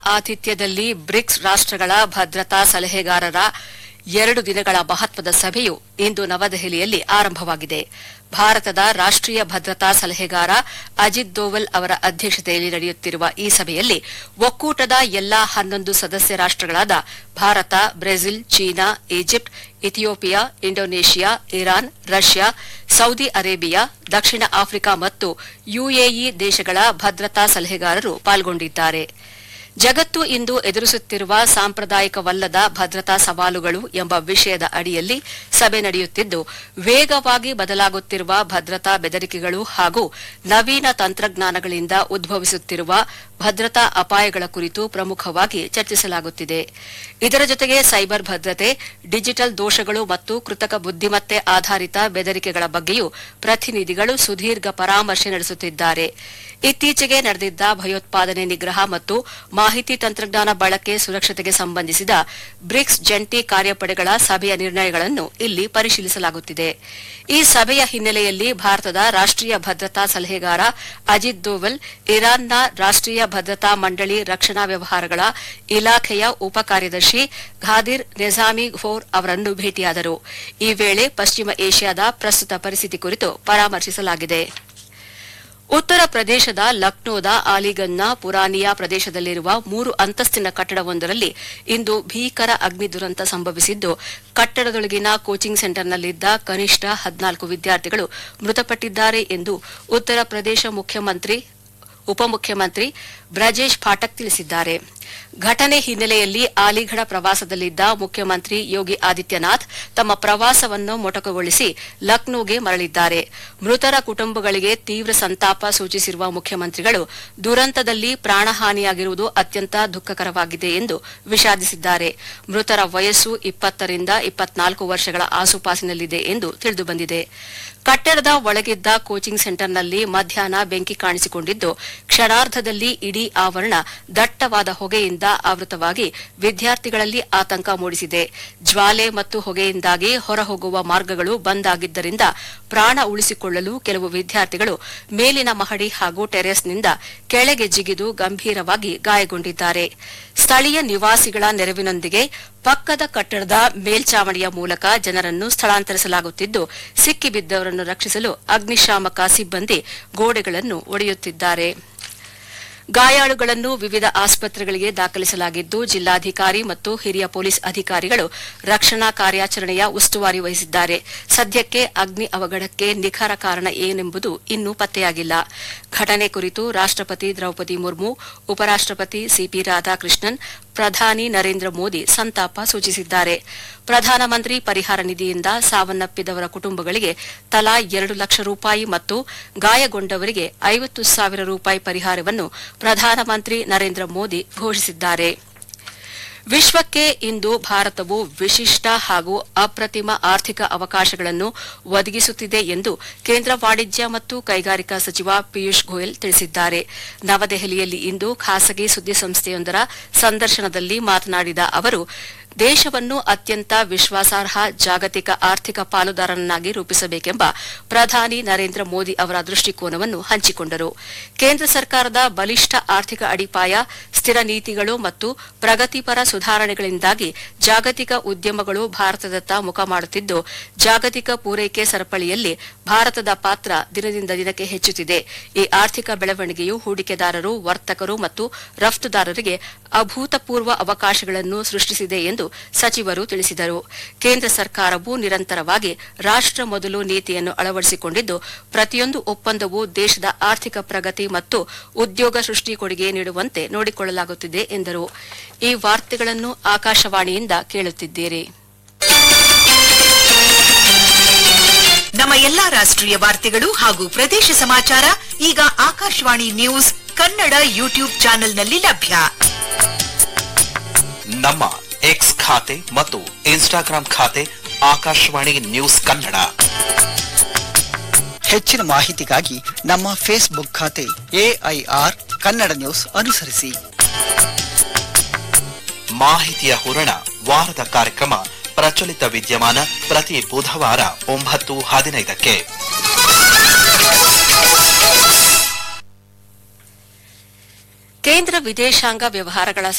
ಆತಿಥ್ಯದಲ್ಲಿ BRICS ರಾಷ್ಟ್ರಗಳ ಭದ್ರತಾ ಸಲಹೆಗಾರರ ಎರಡು ದಿನಗಳ ಮಹತ್ವದ ಸಭೆಯು ಇಂದು ನವದೆಹಲಿಯಲ್ಲಿ ಆರಂಭವಾಗಿದೆ ಭಾರತದ ರಾಷ್ಟ್ರೀಯ ಭದ್ರತಾ ಸಲಹೆಗಾರ ಅಜಿತ್ ದೋವಲ್ ಅವರ ಅಧ್ಯಕ್ಷತೆಯಲ್ಲಿ ನಡೆಯುತ್ತಿರುವ ಈ ಸಭೆಯಲ್ಲಿ ಒಕ್ಕೂಟದ ಎಲ್ಲಾ ಹನ್ನೊಂದು ಸದಸ್ಯ ರಾಷ್ಟ್ರಗಳಾದ ಭಾರತ Brazil China Egypt Ethiopia Indonesia Iran Russia Saudi Arabia ದಕ್ಷಿಣ ಆಫ್ರಿಕಾ ಮತ್ತು ಯುಎಇ ದೇಶಗಳ ಭದ್ರತಾ ಸಲಹೆಗಾರರು ಪಾಲ್ಗೊಂಡಿದ್ದಾರೆ ಜಗತ್ತು ಇಂದು ಎದುರಿಸುತ್ತಿರುವ ಸಾಂಪ್ರದಾಯಿಕವಲ್ಲದ ಭದ್ರತಾ ಸವಾಲುಗಳು ಎಂಬ ವಿಷಯದ ಅಡಿಯಲ್ಲಿ ಸಭೆ ನಡೆಯುತ್ತಿದ್ದು ವೇಗವಾಗಿ ಬದಲಾಗುತ್ತಿರುವ ಭದ್ರತಾ ಬೆದರಿಕೆಗಳು ಹಾಗೂ ನವೀನ ತಂತ್ರಜ್ಞಾನಗಳಿಂದ ಉದ್ಭವಿಸುತ್ತಿರುವ ಭದ್ರತಾ ಅಪಾಯಗಳ ಕುರಿತು ಪ್ರಮುಖವಾಗಿ ಚರ್ಚಿಸಲಾಗುತ್ತಿದೆ ಇದರ ಜೊತೆಗೆ ಸೈಬರ್ ಭದ್ರತೆ ಡಿಜಿಟಲ್ ದೋಷಗಳು ಮತ್ತು ಕೃತಕ ಬುದ್ದಿಮತ್ತೆ ಆಧಾರಿತ ಬೆದರಿಕೆಗಳ ಬಗ್ಗೆಯೂ ಪ್ರತಿನಿಧಿಗಳು ಸುದೀರ್ಘ ಪರಾಮರ್ಶೆ ನಡೆಸುತ್ತಿದ್ದಾರೆ ಇತ್ತೀಚೆಗೆ ನಡೆದಿದ್ದ ಭಯೋತ್ಪಾದನೆ ನಿಗ್ರಹ ಮತ್ತು ಮಾಹಿತಿ ತಂತ್ರಜ್ಞಾನ ಬಳಕೆ ಸುರಕ್ಷತೆಗೆ ಸಂಬಂಧಿಸಿದ ಬ್ರಿಕ್ಸ್ ಜಂಟಿ ಕಾರ್ಯಪಡೆಗಳ ಸಭೆಯ ನಿರ್ಣಯಗಳನ್ನು ಇಲ್ಲಿ ಪರಿಶೀಲಿಸಲಾಗುತ್ತಿದೆ ಈ ಸಭೆಯ ಹಿನ್ನೆಲೆಯಲ್ಲಿ ಭಾರತದ ರಾಷ್ಟ್ರೀಯ ಭದ್ರತಾ ಸಲಹೆಗಾರ ಅಜಿತ್ ದೋವಲ್ ಇರಾನ್ನ ರಾಷ್ಟ್ರೀಯ ಭದ್ರತಾ ಮಂಡಳಿ ರಕ್ಷಣಾ ವ್ಯವಹಾರಗಳ ಇಲಾಖೆಯ ಉಪ ಕಾರ್ಯದರ್ಶಿ ಘಾದಿರ್ ನೆಜಾಮಿ ಘೋರ್ ಅವರನ್ನು ಭೇಟಿಯಾದರು ಈ ವೇಳೆ ಪಶ್ಚಿಮ ಏಷ್ಯಾದ ಪ್ರಸ್ತುತ ಪರಿಸ್ಥಿತಿ ಕುರಿತು ಪರಾಮರ್ಶಿಸಲಾಗಿದೆ ಉತ್ತರ ಪ್ರದೇಶದ ಲಕ್ನೋದ ಆಲಿಗಂಜ್ನ ಪುರಾನಿಯಾ ಪ್ರದೇಶದಲ್ಲಿರುವ ಮೂರು ಅಂತಸ್ತಿನ ಕಟ್ಟಡವೊಂದರಲ್ಲಿ ಇಂದು ಭೀಕರ ಅಗ್ನಿ ದುರಂತ ಸಂಭವಿಸಿದ್ದು ಕಟ್ಟಡದೊಳಗಿನ ಕೋಚಿಂಗ್ ಸೆಂಟರ್ನಲ್ಲಿದ್ದ ಕನಿಷ್ಠ ಹದಿನಾಲ್ಕು ವಿದ್ಯಾರ್ಥಿಗಳು ಮೃತಪಟ್ಟಿದ್ದಾರೆ ಎಂದು ಉತ್ತರ ಪ್ರದೇಶ ಮುಖ್ಯಮಂತ್ರಿ ಉಪಮುಖ್ಯಮಂತ್ರಿ ಬ್ರಜೇಶ್ ಪಾಠಕ್ ತಿಳಿಸಿದ್ದಾರೆ ಘಟನೆ ಹಿನ್ನೆಲೆಯಲ್ಲಿ ಆಲಿಘಡ ಪ್ರವಾಸದಲ್ಲಿದ್ದ ಮುಖ್ಯಮಂತ್ರಿ ಯೋಗಿ ಆದಿತ್ಯನಾಥ್ ತಮ್ಮ ಪ್ರವಾಸವನ್ನು ಮೊಟಕುಗೊಳಿಸಿ ಲಕ್ನೋಗೆ ಮರಳಿದ್ದಾರೆ ಮೃತರ ಕುಟುಂಬಗಳಿಗೆ ತೀವ್ರ ಸಂತಾಪ ಸೂಚಿಸಿರುವ ಮುಖ್ಯಮಂತ್ರಿಗಳು ದುರಂತದಲ್ಲಿ ಪ್ರಾಣಹಾನಿಯಾಗಿರುವುದು ಅತ್ಯಂತ ದುಃಖಕರವಾಗಿದೆ ಎಂದು ವಿಷಾದಿಸಿದ್ದಾರೆ ಮೃತರ ವಯಸ್ಸು ಇಪ್ಪತ್ತರಿಂದ ಇಪ್ಪತ್ನಾಲ್ಕು ವರ್ಷಗಳ ಆಸುಪಾಸಿನಲ್ಲಿದೆ ಎಂದು ತಿಳಿದುಬಂದಿದೆ ಕಟ್ಟಡದ ಒಳಗಿದ್ದ ಕೋಚಿಂಗ್ ಸೆಂಟರ್ನಲ್ಲಿ ಮಧ್ಯಾಹ್ನ ಬೆಂಕಿ ಕಾಣಿಸಿಕೊಂಡಿದ್ದು ಕ್ಷಣಾರ್ಧದಲ್ಲಿ ಇಡೀ ಆವರಣ ದಟ್ಟವಾದ ಹೊಗೆಯಿಂದ ಆವೃತವಾಗಿ ವಿದ್ಯಾರ್ಥಿಗಳಲ್ಲಿ ಆತಂಕ ಮೂಡಿಸಿದೆ ಜ್ವಾಲೆ ಮತ್ತು ಹೊಗೆಯಿಂದಾಗಿ ಹೊರಹೋಗುವ ಮಾರ್ಗಗಳು ಬಂದ್ ಆಗಿದ್ದರಿಂದ ಪ್ರಾಣ ಉಳಿಸಿಕೊಳ್ಳಲು ಕೆಲವು ವಿದ್ಯಾರ್ಥಿಗಳು ಮೇಲಿನ ಮಹಡಿ ಹಾಗೂ ಟೆರೆಸ್ನಿಂದ ಕೆಳಗೆ ಜಿಗಿದು ಗಂಭೀರವಾಗಿ ಗಾಯಗೊಂಡಿದ್ದಾರೆ ಸ್ಥಳೀಯ ನಿವಾಸಿಗಳ ನೆರವಿನೊಂದಿಗೆ ಪಕ್ಕದ ಕಟ್ಟಡದ ಮೇಲ್ಚಾವಣಿಯ ಮೂಲಕ ಜನರನ್ನು ಸ್ಥಳಾಂತರಿಸಲಾಗುತ್ತಿದ್ದು ಸಿಕ್ಕಿಬಿದ್ದವರನ್ನು ರಕ್ಷಿಸಲು ಅಗ್ನಿಶಾಮಕ ಸಿಬ್ಬಂದಿ ಗೋಡೆಗಳನ್ನು ಒಡೆಯುತ್ತಿದ್ದಾರೆ ಗಾಯಾಳುಗಳನ್ನು ವಿವಿಧ ಆಸ್ಪತ್ರೆಗಳಿಗೆ ದಾಖಲಿಸಲಾಗಿದ್ದು ಜಿಲ್ಲಾಧಿಕಾರಿ ಮತ್ತು ಹಿರಿಯ ಪೊಲೀಸ್ ಅಧಿಕಾರಿಗಳು ರಕ್ಷಣಾ ಕಾರ್ಯಾಚರಣೆಯ ಉಸ್ತುವಾರಿ ವಹಿಸಿದ್ದಾರೆ ಸದ್ಯಕ್ಕೆ ಅಗ್ನಿ ಅವಘಡಕ್ಕೆ ನಿಖರ ಕಾರಣ ಏನೆಂಬುದು ಇನ್ನೂ ಪತ್ತೆಯಾಗಿಲ್ಲ ಘಟನೆ ಕುರಿತು ರಾಷ್ಟಪತಿ ದ್ರೌಪದಿ ಮುರ್ಮು ಉಪರಾಷ್ಟಪತಿ ಸಿಪಿ ರಾಧಾಕೃಷ್ಣನ್ ಪ್ರಧಾನಿ ನರೇಂದ್ರ ಮೋದಿ ಸಂತಾಪ ಸೂಚಿಸಿದ್ದಾರೆ ಪ್ರಧಾನಮಂತ್ರಿ ಪರಿಹಾರ ನಿಧಿಯಿಂದ ಸಾವನ್ನಪ್ಪಿದವರ ಕುಟುಂಬಗಳಿಗೆ ತಲಾ ಎರಡು ಲಕ್ಷ ರೂಪಾಯಿ ಮತ್ತು ಗಾಯಗೊಂಡವರಿಗೆ ಐವತ್ತು ಸಾವಿರ ರೂಪಾಯಿ ಪರಿಹಾರವನ್ನು ಪ್ರಧಾನಮಂತ್ರಿ ನರೇಂದ್ರ ಮೋದಿ ಘೋಷಿಸಿದ್ದಾರೆ ವಿಶ್ವಕ್ಕೆ ಇಂದು ಭಾರತವು ವಿಶಿಷ್ಟ ಹಾಗೂ ಅಪ್ರತಿಮ ಆರ್ಥಿಕ ಅವಕಾಶಗಳನ್ನು ಒದಗಿಸುತ್ತಿದೆ ಎಂದು ಕೇಂದ್ರ ವಾಣಿಜ್ಯ ಮತ್ತು ಕೈಗಾರಿಕಾ ಸಚಿವ ಪಿಯೂಷ್ ಗೋಯಲ್ ತಿಳಿಸಿದ್ದಾರೆ ನವದೆಹಲಿಯಲ್ಲಿ ಇಂದು ಖಾಸಗಿ ಸುದ್ದಿಸಂಸ್ಥೆಯೊಂದರ ಸಂದರ್ಶನದಲ್ಲಿ ಮಾತನಾಡಿದ ಅವರು ದೇಶವನ್ನು ಅತ್ಯಂತ ವಿಶ್ವಾಸಾರ್ಹ ಜಾಗತಿಕ ಆರ್ಥಿಕ ಪಾಲುದಾರನನ್ನಾಗಿ ರೂಪಿಸಬೇಕೆಂಬ ಪ್ರಧಾನಿ ನರೇಂದ್ರ ಮೋದಿ ಅವರ ದೃಷ್ಟಿಕೋನವನ್ನು ಹಂಚಿಕೊಂಡರು ಕೇಂದ್ರ ಸರ್ಕಾರದ ಬಲಿಷ್ಠ ಆರ್ಥಿಕ ಅಡಿಪಾಯ ಸ್ಥಿರ ನೀತಿಗಳು ಮತ್ತು ಪ್ರಗತಿಪರ ಸುಧಾರಣೆಗಳಿಂದಾಗಿ ಜಾಗತಿಕ ಉದ್ಯಮಗಳು ಭಾರತದತ್ತ ಮುಖ ಮಾಡುತ್ತಿದ್ದು ಜಾಗತಿಕ ಪೂರೈಕೆ ಸರಪಳಿಯಲ್ಲಿ ಭಾರತದ ಪಾತ್ರ ದಿನದಿಂದ ದಿನಕ್ಕೆ ಹೆಚ್ಚುತ್ತಿದೆ ಈ ಆರ್ಥಿಕ ಬೆಳವಣಿಗೆಯು ಹೂಡಿಕೆದಾರರು ವರ್ತಕರು ಮತ್ತು ರಫ್ತುದಾರರಿಗೆ ಅಭೂತಪೂರ್ವ ಅವಕಾಶಗಳನ್ನು ಸೃಷ್ಟಿಸಿದೆ ಎಂದು ಸಚಿವರು ತಿಳಿಸಿದರು ಕೇಂದ್ರ ಸರ್ಕಾರವು ನಿರಂತರವಾಗಿ ರಾಷ್ಟ ಮೊದಲು ನೀತಿಯನ್ನು ಅಳವಡಿಸಿಕೊಂಡಿದ್ದು ಪ್ರತಿಯೊಂದು ಒಪ್ಪಂದವೂ ದೇಶದ ಆರ್ಥಿಕ ಪ್ರಗತಿ ಮತ್ತು ಉದ್ಯೋಗ ಸೃಷ್ಟಿ ಕೊಡುಗೆ ನೀಡುವಂತೆ ನೋಡಿಕೊಳ್ಳಲಾಗುತ್ತಿದೆ ಎಂದರು ಈ ವಾರ್ತೆಗಳನ್ನು ಆಕಾಶವಾಣಿಯಿಂದ ಕೇಳುತ್ತಿದ್ದೀರಿ ನಮ್ಮ ಎಲ್ಲಾ ರಾಷ್ಟ್ರೀಯ ವಾರ್ತೆಗಳು ಹಾಗೂ ಪ್ರದೇಶ ಸಮಾಚಾರ ಈಗ ಆಕಾಶವಾಣಿ ನ್ಯೂಸ್ ಕನ್ನಡ ಯೂಟ್ಯೂಬ್ ಚಾನೆಲ್ನಲ್ಲಿ ಲಭ್ಯ ನಮ್ಮ ಎಕ್ಸ್ ಖಾತೆ ಮತ್ತು ಇನ್ಸ್ಟಾಗ್ರಾಂ ಖಾತೆ ಆಕಾಶವಾಣಿ ನ್ಯೂಸ್ ಕನ್ನಡ ಹೆಚ್ಚಿನ ಮಾಹಿತಿಗಾಗಿ ನಮ್ಮ ಫೇಸ್ಬುಕ್ ಖಾತೆ ಎಐಆರ್ ಕನ್ನಡ ನ್ಯೂಸ್ ಅನುಸರಿಸಿ ಮಾಹಿತಿಯ ಹೂರಣ ವಾರದ ಕಾರ್ಯಕ್ರಮ ಪ್ರಚಲಿತ ವಿದ್ಯಮಾನ ಪ್ರತಿ ಬುಧವಾರ ಒಂಬತ್ತು ಹದಿನೈದಕ್ಕೆ ಕೇಂದ್ರ ವಿದೇಶಾಂಗ ವ್ಯವಹಾರಗಳ